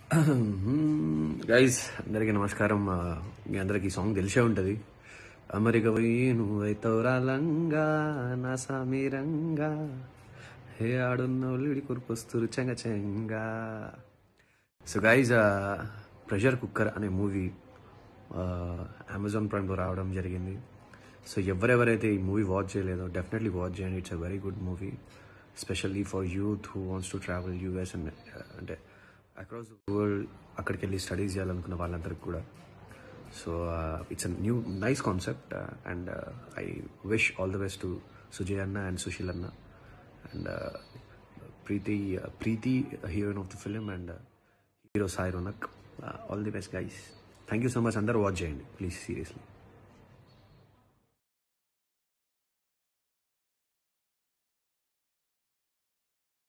guys అందరికీ నమస్కారం ఆ, మీ అందరికి ఈ సాంగ్ తెలిసే ఉంటుంది అమెరిక పోయి నువ్వైతవురా లంగా నా సమీరంగా హే ఆడున్న ఒల్లిడి కురుకొస్తురు చెంగ చెంగా సో గైజ్ ప్రెషర్ కుక్కర్ అనే మూవీ అమెజాన్ ప్రైమ్లో రావడం జరిగింది సో ఎవరెవరైతే ఈ మూవీ వాచ్ చేయలేదో డెఫినెట్లీ వాచ్ చేయండి it's a very good movie specially for youth who wants to travel US and అంటే అక్రాస్ ద వరల్డ్ అక్కడికి వెళ్ళి స్టడీస్ చేయాలనుకున్న వాళ్ళందరికీ కూడా so it's a new nice concept and I wish all the best to Sujay అన్న and Sushil అన్న and Preethi Preethi heroine of the film and hero Sai Ronak all the best guys thank you so much అందరూ watch చేయండి please seriously